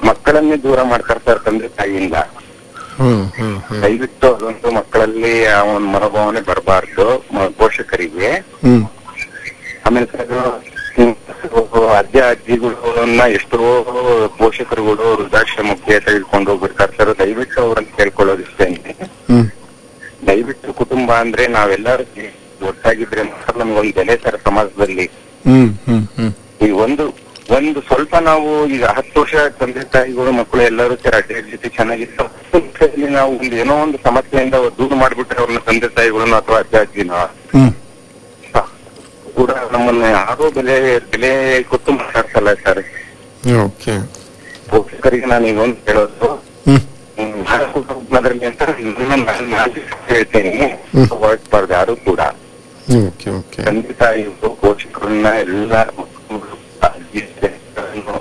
ಮಕ್ಕಳನ್ನೇ ದೂರ ಮಾಡ್ತಾರೆ ಸರ್ ತಂದೆ ತಾಯಿಯಿಂದ ಹ್ಮ್ ಹ್ಮ್ ಹ್ಮ್ ದಯವಿಟ್ಟು ಅದೊಂದು ಮಕ್ಕಳಲ್ಲಿ ಆ ಒಂದು ಮನೋಭಾವನೆ ಬರಬಾರ್ದು ಪೋಷಕರಿಗೆ ಹ್ಮ್ ಆಮೇಲೆ ಸರ್ ಹ್ಮ್, ಅಜ್ಜ ಅಜ್ಜಿಗಳನ್ನ ಎಷ್ಟೋ ಪೋಷಕರುಗಳು ವೃದ್ಧಾಶ್ರಮಕ್ಕೆ ತೆಗೆದುಕೊಂಡು ಹೋಗ್ಬಿಡ್ತಾರೆ ಸರ್ ದಯವಿಟ್ಟು ಅವ್ರನ್ನ ಕೇಳ್ಕೊಳ್ಳೋದು ಇಷ್ಟೇ ಹ್ಮ್ ದಯವಿಟ್ಟು ಕುಟುಂಬ ಅಂದ್ರೆ ನಾವೆಲ್ಲರೂ ಒಟ್ಟಾಗಿದ್ರೆ ಮಾತ್ರ ನಮ್ಗೊಂದು ಬೆಲೆ ಸರ್ ಸಮಾಜದಲ್ಲಿ ಹ್ಮ್ ಹ್ಮ್ ಹ್ಮ್ ಈ ಒಂದು ಒಂದು ಸ್ವಲ್ಪ ನಾವು ಈಗ ಹತ್ತು ವರ್ಷ ತಂದೆ ತಾಯಿಗಳು ಮಕ್ಕಳು ಎಲ್ಲರೂ ಸೇರಿ ಅಡ್ಡ ಜೊತೆ ಚೆನ್ನಾಗಿತ್ತು ಹತ್ತು ವರ್ಷದಲ್ಲಿ ನಾವು ಒಂದು ಏನೋ ಒಂದು ಸಮಸ್ಯೆಯಿಂದ ದೂರ ಮಾಡ್ಬಿಟ್ರೆ ಅವ್ರನ್ನ ತಂದೆ ತಾಯಿಗಳನ್ನ ಅಥವಾ ಅಜ್ಜ ಅಜ್ಜಿನ ಹ್ಮ್ ಕೂಡ ನಮ್ಮನ್ನ ಯಾರೋ ಬೆಲೆ ಬೆಲೆ ಕೊಟ್ಟು ಮಾತಾಡ್ಸಲ್ಲ ಸರ್ ಓಕೆ ಪೋಷಕರಿಗೆ ನಾನು ಇನ್ನೊಂದು ಹೇಳೋದು ಹ್ಮ್ ಹ್ಮ್, ಭಾಳ ಕುಟುಂಬದಲ್ಲಿ ಅಂತ ನನ್ನ ನಾನು ನಾನು ಹೇಳ್ತೇನೆ ಹ್ಮ್. ಹೊರಡ್ಬಾರ್ದು ಯಾರು ಕೂಡ ಓಕೆ ಓಕೆ ತಂದೆ ತಾಯಿಗಳು ಪೋಷಕರನ್ನ ಎಲ್ಲ ಮಕ್ಕಳು ಅಜ್ಜಿ, ಅಜ್ಜರನ್ನು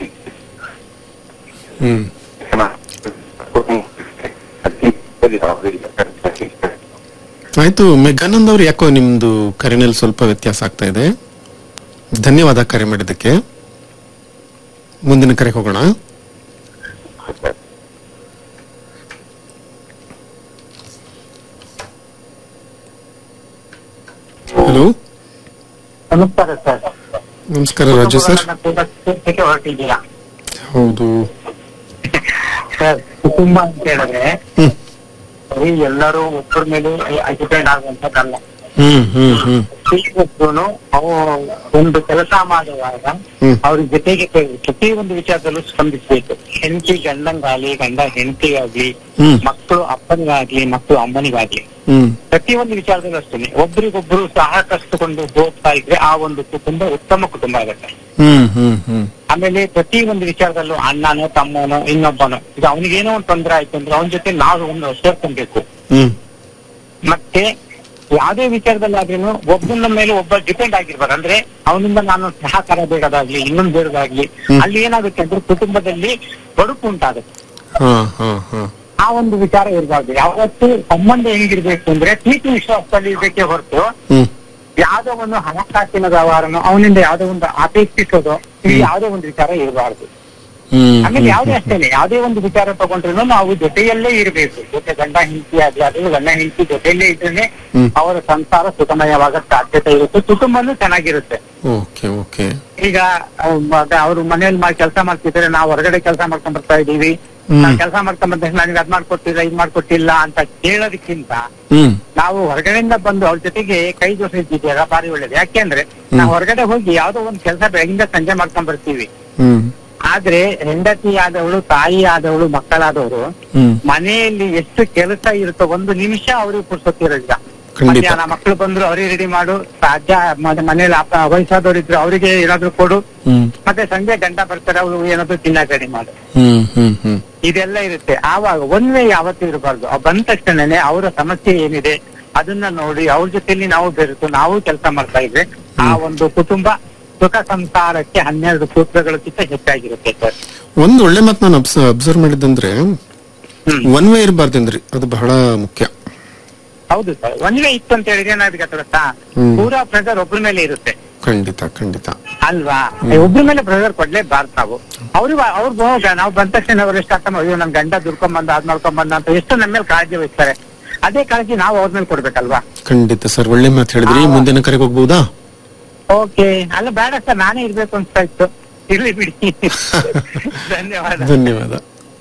ಹ್ಮ್ ಆಯ್ತು ಮೆಘಾನಂದ್ ಅವ್ರು ಯಾಕೋ ನಿಮ್ದು ಕರೆನಲ್ಲಿ ಸ್ವಲ್ಪ ವ್ಯತ್ಯಾಸ ಆಗ್ತಾ ಇದೆ ಧನ್ಯವಾದ ಕರೆ ಮಾಡಿದ್ದಕ್ಕೆ ಮುಂದಿನ ಕರೆ ಹೋಗೋಣ ಹಲೋ ನಮಸ್ಕಾರ ಸರ್ ನಮಸ್ಕಾರ ರಾಜು ಸರ್ ಕುಟುಂಬಕ್ಕೆ ಹೊರಟಿದ್ದೀರಾ ಹೌದು ಸರ್ ಕುಟುಂಬ ಅಂತ ಹೇಳಿದ್ರೆ ಹ್ಮ್ ಬರೀ ಎಲ್ಲರೂ ಒಬ್ಬರ ಮೇಲೆ ಡಿಪೆಂಡ್ ಆಗುವಂತದ್ದಲ್ಲ ಹ್ಮ್ ಹ್ಮ್ ಹ್ಮ್ ಪ್ರತಿಯೊಬ್ಬನು ಅವು ಒಂದು ಕೆಲಸ ಮಾಡುವಾಗ ಹ್ಮ್. ಅವ್ರ ಜೊತೆಗೆ ಪ್ರತಿ ಒಂದು ವಿಚಾರದಲ್ಲೂ ಸ್ಪಂದಿಸಬೇಕು ಹೆಂಡತಿ ಗಂಡಂಗಾಗ್ಲಿ ಗಂಡ ಹೆಂಡತಿಗಾಗ್ಲಿ ಹ್ಮ್. ಮಕ್ಕಳು ಅಪ್ಪನಿಗಾಗ್ಲಿ ಮಕ್ಕಳು ಅಮ್ಮನಿಗಾಗ್ಲಿ ಹ್ಮ್ ಪ್ರತಿ ಒಂದು ವಿಚಾರದಲ್ಲೂ ಅಷ್ಟೇ ಒಬ್ರಿಗೊಬ್ರು ಸಹಕರಿಸಿಕೊಂಡು ಹೋಗ್ತಾ ಇದ್ರೆ ಆ ಒಂದು ಕುಟುಂಬ ಉತ್ತಮ ಕುಟುಂಬ ಆಗುತ್ತೆ ಹ್ಮ್ ಹ್ಮ್ ಹ್ಮ್ ಆಮೇಲೆ ಪ್ರತಿ ಒಂದು ವಿಚಾರದಲ್ಲೂ ಅಣ್ಣನೋ ತಮ್ಮನೋ ಇನ್ನೊಬ್ಬನೋ ಈಗ ಅವನಿಗೇನೋ ಒಂದು ತೊಂದರೆ ಆಯ್ತು ಅಂದ್ರೆ ಅವನ ಜೊತೆ ನಾವು ಒಂದು ಸೇರ್ಕೊಬೇಕು ಹ್ಮ್ ಮತ್ತೆ ಯಾವುದೇ ವಿಚಾರದಲ್ಲಾದ್ರೂ ಒಬ್ಬನ ಮೇಲೆ ಒಬ್ಬ ಡಿಪೆಂಡ್ ಆಗಿರ್ಬಾರ್ದು ಅಂದ್ರೆ ಅವನಿಂದ ನಾನು ಸಹಕಾರ ಬೇಡದಾಗ್ಲಿ ಇನ್ನೊಂದು ಬೇಡದಾಗ್ಲಿ ಹ್ಮ್. ಅಲ್ಲಿ ಏನಾಗುತ್ತೆ ಅಂದ್ರೆ ಕುಟುಂಬದಲ್ಲಿ ಬಡುಕು ಉಂಟಾಗುತ್ತೆ ಹಾ ಹಾ ಹಾ ಆ ಒಂದು ವಿಚಾರ ಇರಬಾರ್ದು ಯಾವತ್ತು ಸಂಬಂಧ ಹೆಂಗಿರ್ಬೇಕು ಅಂದ್ರೆ ಪ್ರೀತಿ ವಿಶ್ವಾಸದಲ್ಲಿ ಇರ್ಬೇಕೇ ಹೊರತು ಹ್ಮ್ ಯಾವ್ದೋ ಒಂದು ಹಣಕಾಸಿನ ವ್ಯವಹಾರನೋ ಅವನಿಂದ ಯಾವ್ದೋ ಒಂದು ಅಪೇಕ್ಷಿಸೋದು ಇದು ಯಾವ್ದೋ ಒಂದು ವಿಚಾರ ಇರಬಾರ್ದು ಹ್ಮ್ ಆಮೇಲೆ ಯಾವ್ದೇ ಅಷ್ಟೇನೆ ಯಾವ್ದೇ ಒಂದು ವಿಚಾರ ತಗೊಂಡ್ರು ನಾವು ಜೊತೆಯಲ್ಲೇ ಇರಬೇಕು ಜೊತೆ ಗಂಡ ಹೆಂಡತಿ ಆಗ್ಲಿ ಅದು ಗಂಡ ಹೆಂಡತಿ ಜೊತೆಯಲ್ಲೇ ಇದ್ರೆ ಹ್ಮ್. ಅವರ ಸಂಸಾರ ಸುಖಮಯವಾಗ ಸಾಧ್ಯತೆ ಇರುತ್ತೆ ಕುಟುಂಬನೂ ಚೆನ್ನಾಗಿರುತ್ತೆ ಓಕೆ ಓಕೆ ಈಗ ಅವ್ರು ಮನೆಯಲ್ಲಿ ಮಾಡಿ ಕೆಲಸ ಮಾಡ್ತಿದ್ರೆ ನಾವು ಹೊರಗಡೆ ಕೆಲಸ ಮಾಡ್ಕೊಂಡ್ ಬರ್ತಾ ಇದೀವಿ ಹ್ಮ್. ನಾವು ಕೆಲಸ ಮಾಡ್ಕೊಂಡ್ ಬಂದ ನನಗೆ ಅದ್ ಮಾಡ್ಕೊಟ್ಟಿಲ್ಲ ಇದ್ ಮಾಡ್ಕೊಟ್ಟಿಲ್ಲ ಅಂತ ಕೇಳೋದಕ್ಕಿಂತ ಹ್ಮ್ ನಾವು ಹೊರಗಡೆಯಿಂದ ಬಂದು ಅವ್ರ ಜೊತೆಗೆ ಕೈ ಜೋಡಿಸಿದ್ದೀಗ ಭಾರಿ ಒಳ್ಳೇದು ಯಾಕೆಂದ್ರೆ ನಾವು ಹೊರಗಡೆ ಹೋಗಿ ಯಾವ್ದೋ ಒಂದು ಕೆಲಸ ಬೆಳಗಿಂದ ಸಂಜೆ ಮಾಡ್ಕೊಂಡ್ ಬರ್ತೀವಿ ಹ್ಮ್ ಆದ್ರೆ ಹೆಂಡತಿ ಆದವಳು ತಾಯಿ ಆದವಳು ಮಕ್ಕಳಾದವರು ಹ್ಮ್ ಮನೆಯಲ್ಲಿ ಎಷ್ಟು ಕೆಲಸ ಇರುತ್ತೋ ಒಂದು ನಿಮಿಷ ಅವ್ರಿಗೆ ಪುರ್ಸೊತ್ತಿರಲಿಲ್ಲ ಖಂಡಿತ. ಮಧ್ಯಾಹ್ನ ಮಕ್ಕಳು ಬಂದ್ರು ಅವ್ರಿಗೆ ರೆಡಿ ಮಾಡು ಅಜ್ಜ ಮ- ಮನೇಲಿ ಅಪ್ಪ ವಯಸ್ಸಾದವ್ರು ಇದ್ರು ಅವರಿಗೆ ಏನಾದ್ರು ಕೊಡು ಹ್ಮ್ ಮತ್ತೆ ಸಂಜೆ ಗಂಡ ಬರ್ತಾರೆ ಅವ್ರು ಏನಾದ್ರು ತಿನ್ನಕ್ ರೆಡಿ ಮಾಡು ಹ್ಮ್ ಹ್ಮ್ ಹ್ಮ್ ಇದೆಲ್ಲ ಇರುತ್ತೆ ಆವಾಗ ಒಂದ್ ವೇ ಯಾವತ್ತೂ ಇರಬಾರ್ದು ಅವ್ರು ಬಂದ ತಕ್ಷಣನೇ ಅವರ ಸಮಸ್ಯೆ ಏನಿದೆ ಅದನ್ನ ನೋಡಿ ಅವ್ರ ಜೊತೆಲಿ ನಾವು ಬೆರೆತು ನಾವು ಕೆಲಸ ಮಾಡ್ತಾ ಇದ್ರೆ ಆ ಒಂದು ಕುಟುಂಬ ಸುಖ ಸಂಸಾರಕ್ಕೆ ಹನ್ನೆರಡು ಸೂತ್ರಗಳಕ್ಕಿಂತ ಹೆಚ್ಚಾಗಿರುತ್ತೆ ಸರ್ ಒಂದು ಒಳ್ಳೆ ಮಾತು ನಾನು ಅಬ್ಸರ್ವ್ ಮಾಡಿದಂದ್ರೆ ಹ್ಮ್. ಒನ್ ವೇ ಇರಬಾರ್ದಂದ್ರಿ ಅದು ಬಹಳ ಮುಖ್ಯ ಹೌದು ಸರ್ ಒಂದ್ ವೇ ಇತ್ತು ಅಂತ ಹೇಳಿದ್ರೆ ಏನಾಗುತ್ತೆ ಗೊತ್ತಾ ಹ್ಮ್. ಪೂರಾ ಪ್ರೆಸರ್ ಒಬ್ರ ಮೇಲೆ ಇರುತ್ತೆ ಖಂಡಿತ ಖಂಡಿತ ಅಲ್ವಾ ಒಬ್ರ ಮೇಲೆ ಪ್ರೆಸರ್ ಕೊಡ್ಲೇಬಾರ್ದು ನಾವು ಅವ್ರಿಗೆ ಅವ್ರು ನಾವು ಬಂದ ತಕ್ಷಣ ಅವ್ರು ಎಷ್ಟು ಅರ್ಥ ಮಾಡಿ, ಅಯ್ಯೋ ನನ್ ಗಂಡ ದುಡ್ಕೊಂಡ್ ಬಂದ ಅದ್ ಮಾಡ್ಕೊಂಡ್ ಬಂದ ಅಂತ ಎಷ್ಟು ನಮ್ಮ ಮೇಲೆ ಕಾಳಜಿ ವಹಿಸ್ತಾರೆ ಅದೇ ಕಾಳಜಿ ನಾವು ಅವ್ರ ಮೇಲೆ ಕೊಡ್ಬೇಕಲ್ವಾ ಖಂಡಿತ ಸರ್ ಒಳ್ಳೆ ಮಾತು ಹೇಳಿದ್ರಿ ಮುಂದಿನ ಕರೆಗೆ ಹೋಗ್ಬೋದಾ ಓಕೆ ಅಲ್ಲ ಬೇಡ ಸರ್ ನಾನೇ ಇರ್ಬೇಕು ಅನ್ಸ್ತಾ ಇತ್ತು ಇರ್ಲಿ ಬಿಡಿ ಧನ್ಯವಾದ ಧನ್ಯವಾದ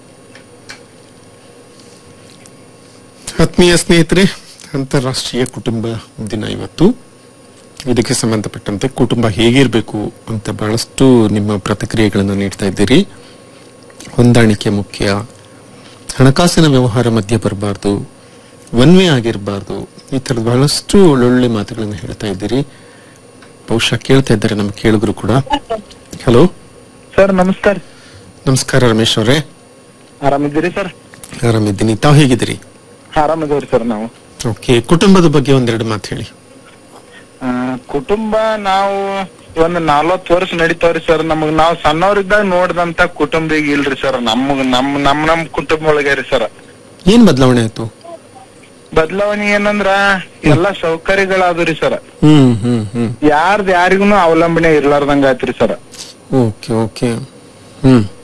ಆತ್ಮೀಯ ಸ್ನೇಹಿತರೆ ಅಂತಾರಾಷ್ಟ್ರೀಯ ಕುಟುಂಬ ದಿನ ಇವತ್ತು ಇದಕ್ಕೆ ಸಂಬಂಧಪಟ್ಟಂತೆ ಕುಟುಂಬ ಹೇಗಿರಬೇಕು ಅಂತ ಬಹಳಷ್ಟು ನಿಮ್ಮ ಪ್ರತಿಕ್ರಿಯೆಗಳನ್ನು ನೀಡ್ತಾ ಇದ್ದೀರಿ ಹೊಂದಾಣಿಕೆ ಮುಖ್ಯ ಹಣಕಾಸಿನ ವ್ಯವಹಾರ ಮಧ್ಯೆ ಬರಬಾರ್ದು ಒನ್ವೆ ಆಗಿರಬಾರ್ದು ಈ ತರದ ಬಹಳಷ್ಟು ಒಳ್ಳೊಳ್ಳೆ ಮಾತುಗಳನ್ನು ಹೇಳ್ತಾ ಇದ್ದೀರಿ ಬಹುಶಃ ಕೇಳ್ತಾ ಇದ್ದಾರೆ ನಮ್ಮ ಕೇಳುಗರು ಕೂಡ ಹಲೋ ಸರ್ ನಮಸ್ಕಾರ ನಮಸ್ಕಾರ ರಮೇಶ್ ಅವರೇ ಆರಾಮಿದ್ದೀರಿ ಸರ್ ಆರಾಮಿದ್ದೀನಿ ತಾವು ಹೇಗಿದ್ದೀರಿ ಆರಾಮಿದ್ದೀವಿ ಸರ್ ನಾವು ಓಕೆ ಕುಟುಂಬದ ಬಗ್ಗೆ ಒಂದೆರಡು ಮಾತು ಹೇಳಿ ಆ, ಕುಟುಂಬ ನಾವು ಒಂದು ನಲ್ವತ್ತು ವರ್ಷ ನಡೀತಾವ್ರಿ ಸರ್ ನಮಗ್ ನಾವು ಸಣ್ಣವ್ರಿದ್ದಾಗ ನೋಡಿದಂತ ಕುಟುಂಬ ಈಗ ಇಲ್ರಿ ಸರ್ ನಮಗ್ ನಮ್ ನಮ್ ನಮ್ ಕುಟುಂಬ ಒಳಗೆ ರೀ ಸರ್ ಏನ್ ಬದಲಾವಣೆ ಆಯ್ತು ಬದಲಾವಣೆ ಏನಂದ್ರ ಎಲ್ಲಾ ಸೌಕರ್ಯಗಳಾದ್ರಿ ಸರ್ ಹ್ಮ್ ಹ್ಮ್ ಹ್ಮ್ ಯಾರ್ದ ಯಾರಿಗೂ ಅವಲಂಬನೆ ಇರ್ಲಾರ್ದಂಗ ಆಯ್ತ್ರಿ ಸರ್ ಓಕೆ ಓಕೆ ಹ್ಮ್